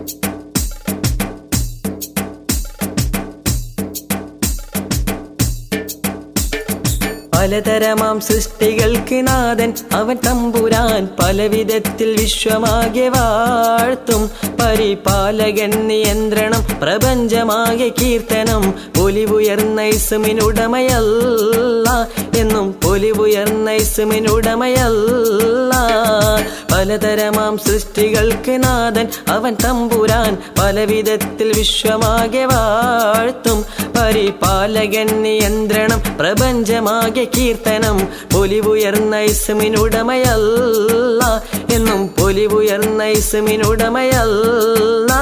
പലതരമാം സൃഷ്ടികൾക്ക് നാഥൻ അവൻ തമ്പുരാൻ പലവിധത്തിൽ വിശ്വമാകെ വാഴ്ത്തും പരിപാലകൻ നിയന്ത്രണം പ്രപഞ്ചമാകെ കീർത്തനം പൊലിവുയർന്ന ഇസുമിനുടമയല്ല എന്നും പൊലിവുയർന്ന ഇസുമിനുടമയല്ല പലതരമാം സൃഷ്ടികൾക്ക് നാഥൻ അവൻ തമ്പുരാൻ പലവിധത്തിൽ വിശ്വമാകെ വാഴ്ത്തും പരിപാലകൻ നിയന്ത്രണം പ്രപഞ്ചമാകെ കീർത്തനം പൊലിവുയർന്ന ഇസുമിനുടമയല്ല എന്നും പൊലിവുയർന്ന ഇസുമിനുടമയല്ല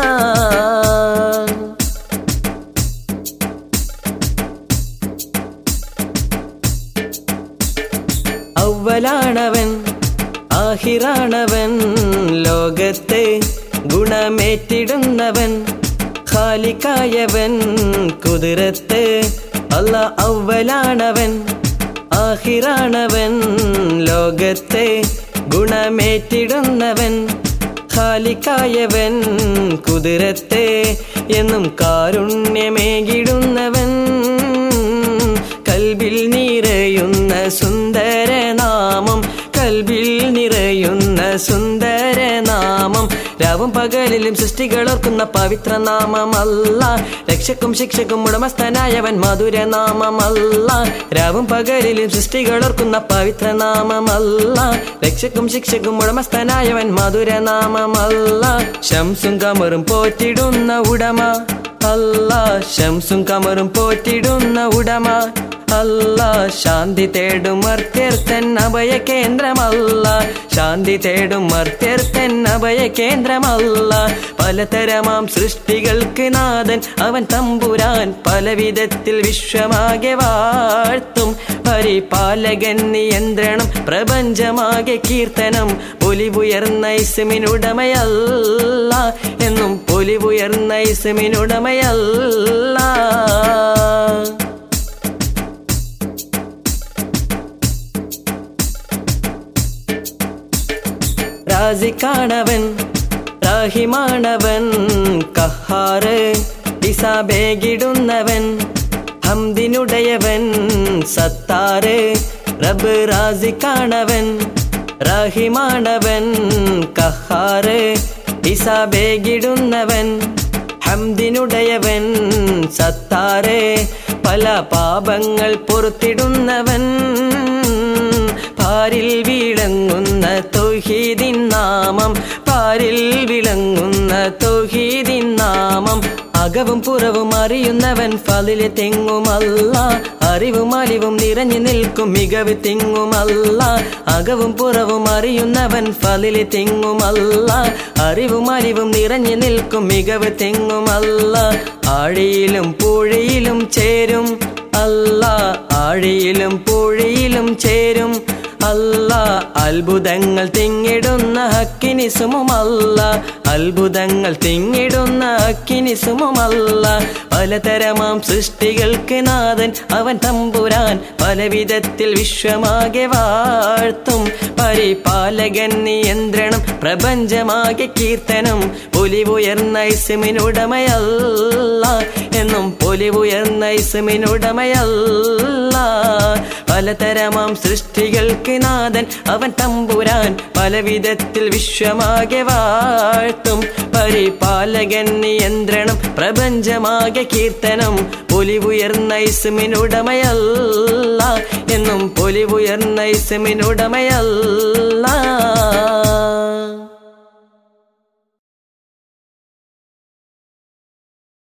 അവലാണവൻ ആഹിറാണവൻ ലോകത്തെ ഗുണമേറ്റിടുന്നവൻ ഖാലിക്കായവൻ കുതിരത്ത് അല്ല അവലാണവൻ ആഹിറാണവൻ ലോകത്തെ ഗുണമേറ്റിടുന്നവൻ ഖാലിക്കായവൻ കുതിരത്തെ എന്നും കാരുണ്യമേകിടുന്നവൻ കൽബിൽ നിറയുന്ന സുന്ദരനാമം കൽബിൽ നിറയുന്ന സുന്ദരനാമം രാവും പകലിലും സൃഷ്ടികളോർക്കുന്ന പവിത്രനാമമല്ല രക്ഷക്കും ശിക്ഷക്കും ഉടമസ്ഥനായവൻ മധുരനാമമല്ല രാവും പകലിലും സൃഷ്ടികളോർക്കുന്ന പവിത്രനാമമല്ല രക്ഷക്കും ശിക്ഷക്കും ഉടമസ്ഥനായവൻ മധുരനാമമല്ല ശംസും കമറും പോറ്റിടുന്ന ഉടമ അല്ല ശംസും കമറും പോറ്റിടുന്ന ഉടമ അല്ല ശാന്തി തേടും മർത്യർത്തൻ അഭയ കേന്ദ്രമല്ല ശാന്തി തേടും മർത്യർത്തൻ അഭയ കേന്ദ്രമല്ല പലതരമാം സൃഷ്ടികൾക്ക് നാഥൻ അവൻ തമ്പുരാൻ പലവിധത്തിൽ വിശ്വമാകെ വാഴ്ത്തും പരിപാലകൻ നിയന്ത്രണം പ്രപഞ്ചമാകെ കീർത്തനം പൊലിവുയർന്ന ഇസുമിനുടമയല്ല എന്നും പൊലിവുയർന്ന ഇസുമിനുടമയല്ല റാസിക്കാണവൻ റാഹിമാണവൻ കഹാറ് ിസാബേകിടുന്നവൻ ഹംദിനുടയവൻ സത്താറ് റബ് റാസിക്കാണവൻ റാഹിമാണവൻ കഹാറ് ിസാബേകിടുന്നവൻ ഹംദിനുടയവൻ സത്താറ് പല പാപങ്ങൾ പൊറത്തിടുന്നവൻ പാരിൽ വിളങ്ങുന്ന തൊഹീദിൻ നാമം പാരിൽ വിളങ്ങുന്ന തൊഹീദിൻ നാമം അകവും പുറവും അറിയുന്നവൻ ഫലില് തെങ്ങുമല്ല അറിവും അലിവും നിറഞ്ഞു നിൽക്കും മികവ് തെങ്ങുമല്ല അകവും പുറവും അറിയുന്നവൻ ഫലില് തെങ്ങുമല്ല അറിവും അലിവും നിറഞ്ഞു നിൽക്കും മികവ് തെങ്ങുമല്ല ആഴിയിലും പുഴയിലും ചേരും അല്ല ആഴിയിലും പുഴയിലും ചേരും അല്ല അത്ഭുതങ്ങൾ തിങ്ങിടുന്ന ഹക്കിനിസുമല്ല അത്ഭുതങ്ങൾ തിങ്ങിടുന്ന ഹക്കിനിസുമല്ല പലതരമാം സൃഷ്ടികൾക്ക് നാഥൻ അവൻ തമ്പുരാൻ പലവിധത്തിൽ വിശ്വമാകെ വാഴ്ത്തും പരിപാലകൻ നിയന്ത്രണം പ്രപഞ്ചമാകെ കീർത്തനം പൊലിവുയർന്ന ഇസുമിനുടമയല്ല എന്നും പൊലിവുയർന്ന ഇസുമിനുടമയല്ല പലതരമാം സൃഷ്ടികൾക്ക് നാഥൻ അവൻ തമ്പുരാൻ പലവിധത്തിൽ വിശ്വമാകെ വാഴ്ത്തും പരിപാലകൻ നിയന്ത്രണം പ്രപഞ്ചമാകെ കീർത്തനം പൊലിവുയർന്ന ഇസുമിനുടമയല്ല എന്നും പൊലിവുയർന്ന ഇസുമിനുടമയല്ല